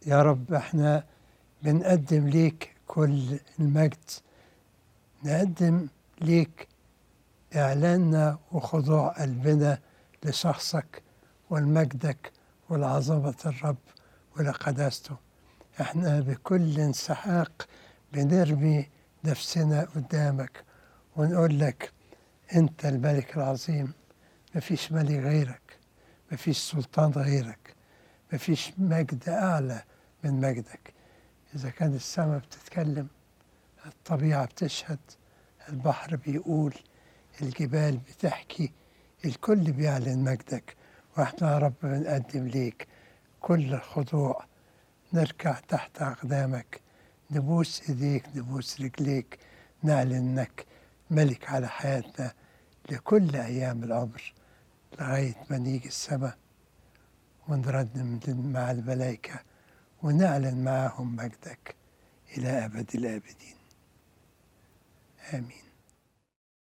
يا رب احنا بنقدم ليك كل المجد نقدم ليك إعلاننا وخضوع قلبنا لشخصك ولمجدك ولعظمة الرب ولقداسته احنا بكل انسحاق بنرمي نفسنا قدامك ونقول لك انت الملك العظيم مفيش ملك غيرك مفيش سلطان غيرك مفيش مجد أعلى من مجدك إذا كان السماء بتتكلم الطبيعة بتشهد البحر بيقول الجبال بتحكي الكل بيعلن مجدك واحنا يا رب بنقدم ليك كل الخضوع نركع تحت أقدامك نبوس إيديك نبوس رجليك نعلن إنك ملك على حياتنا لكل أيام العمر لغاية ما نيجي السماء ونردم مع الملائكة ونعلن معهم مجدك إلى أبد الآبدين آمين